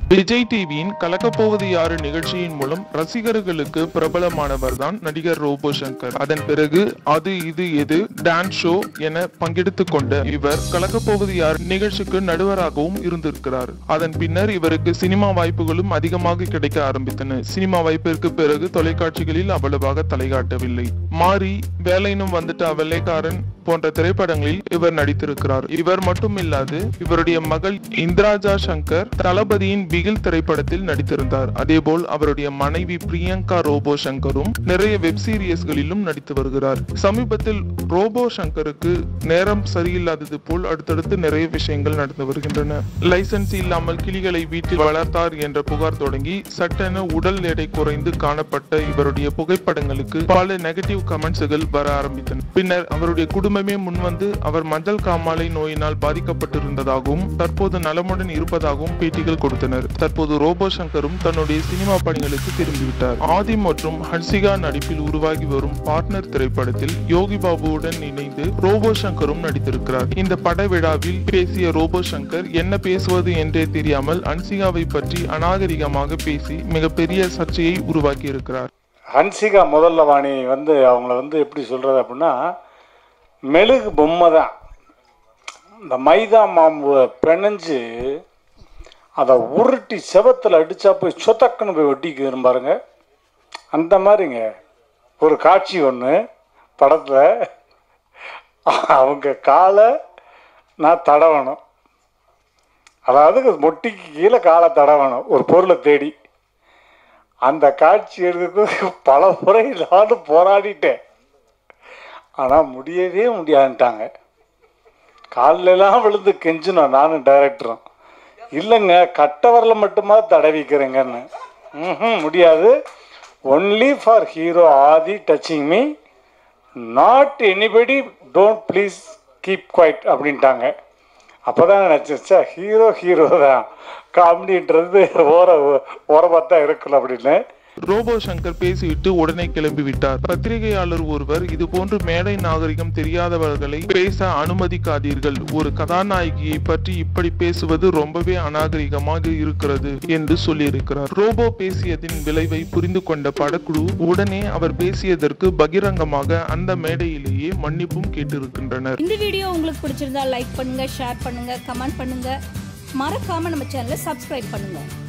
விஜய் டிவியின் கலக்கப்போவது யாரு நிகழ்ச்சியின் மூலம் ரசிகர்களுக்கு பிரபலமானவர் தான் நடிகர் ரோபோ சங்கர் அதன் பிறகு அது இது எது டான்ஸ் ஷோ என பங்கெடுத்துக் கொண்ட இவர் கலக்கப்போவது யார் நிகழ்ச்சிக்கு நடுவராகவும் இருந்திருக்கிறார் அதன் பின்னர் இவருக்கு சினிமா வாய்ப்புகளும் அதிகமாக கிடைக்க ஆரம்பித்தன சினிமா வாய்ப்பிற்கு பிறகு தொலைக்காட்சிகளில் அவ்வளவாக தலைகாட்டவில்லை மாறி வேலைனும் வந்துட்ட வெள்ளைக்காரன் போன்ற திரைப்படங்களில் இவர் நடித்திருக்கிறார் இவர் மட்டும் இல்லாது இவருடைய மகள் இந்திராஜா சங்கர் தளபதியின் பிகில் திரைப்படத்தில் நடித்திருந்தார் அதேபோல் அவருடைய மனைவி பிரியங்கா ரோபோ சங்கரும் நிறைய வெப் சீரியஸ்களிலும் நடித்து வருகிறார் சமீபத்தில் ரோபோ சங்கருக்கு நேரம் சரியில்லாதது போல் அடுத்தடுத்து நிறைய விஷயங்கள் நடந்து வருகின்றன லைசன்ஸ் இல்லாமல் கிளிகளை வீட்டில் வளர்த்தார் என்ற புகார் தொடங்கி சட்டென உடல் எடை குறைந்து காணப்பட்ட இவருடைய புகைப்படங்களுக்கு பல நெகட்டிவ் கமெண்ட்ஸ்கள் வர ஆரம்பித்தன பின்னர் அவருடைய குடும்பமே முன்வந்து அவர் மஞ்சள் காமாலை நோயினால் பாதிக்கப்பட்டிருந்ததாகவும் தற்போது நலமுடன் இருப்பதாகவும் பேட்டிகள் கொடுத்தனர் தற்போது ரோபோ சங்கரும் தன்னுடைய சினிமா பணிகளுக்கு திரும்பிவிட்டார் ஆதி மற்றும் ஹன்சிகா நடிப்பில் உருவாகி வரும் பார்ட்னர் திரைப்படத்தில் யோகி பாபுவுடன் இணைந்து ரோபோ சங்கரும் நடித்திருக்கிறார் இந்த பட விழாவில் பேசிய ரோபோ சங்கர் என்ன பேசுவது என்றே தெரியாமல் ஹன்சிகாவை பற்றி அநாகரிகமாக பேசி மிகப்பெரிய சர்ச்சையை உருவாக்கி இருக்கிறார் ஹன்சிகா முதல்ல வாணி வந்து அவங்கள வந்து எப்படி சொல்கிறது அப்படின்னா மெழுகு பொம்மை தான் இந்த மைதா மாம்பு பிணைஞ்சு அதை உருட்டி செவத்தில் அடித்தா போய் சொத்தக்குன்னு போய் ஒட்டிக்கு பாருங்க அந்த மாதிரிங்க ஒரு காட்சி ஒன்று படத்தில் அவங்க காலை நான் தடவணும் அதாவது மொட்டிக்கு கீழே காலை தடவணும் ஒரு பொருளை தேடி அந்த காட்சி எடுக்கிறதுக்கு பல முறை நானும் போராடிட்டேன் ஆனால் முடியவே முடியாதுன்ட்டாங்க காலிலெல்லாம் விழுந்து கெஞ்சினோம் நானும் டைரக்டரும் இல்லைங்க கட்டவரில் மட்டுமா தடவிக்கிறேங்கன்னு ம் முடியாது only for hero Adhi touching me not anybody don't please keep quiet அப்படின்ட்டாங்க அப்போ தான் நினச்சிச்சா ஹீரோ ஹீரோ தான் காமெடின்றது ஓர ஓரமாக தான் இருக்கணும் அப்படின்னு ரோபோ சங்கர் பேசிவிட்டு உடனே கிளம்பி விட்டார் பத்திரிகையாளர் ஒருவர் இது போன்று மேடை நாகரிகம் தெரியாதவர்களை பேச அனுமதிக்காதீர்கள் ஒரு கதாநாயகியை பற்றி இப்படி பேசுவது ரொம்பவே அநாகரிகமாக இருக்கிறது என்று சொல்லியிருக்கிறார் ரோபோ பேசியதின் விளைவை புரிந்து கொண்ட படக்குழு உடனே அவர் பேசியதற்கு பகிரங்கமாக அந்த மேடையிலேயே மன்னிப்பும் கேட்டிருக்கின்றனர் இந்த வீடியோ உங்களுக்கு பிடிச்சிருந்தா லைக் பண்ணுங்க ஷேர் பண்ணுங்க கமெண்ட் பண்ணுங்க மறக்காம நம்ம சேனலை சப்ஸ்கிரைப் பண்ணுங்க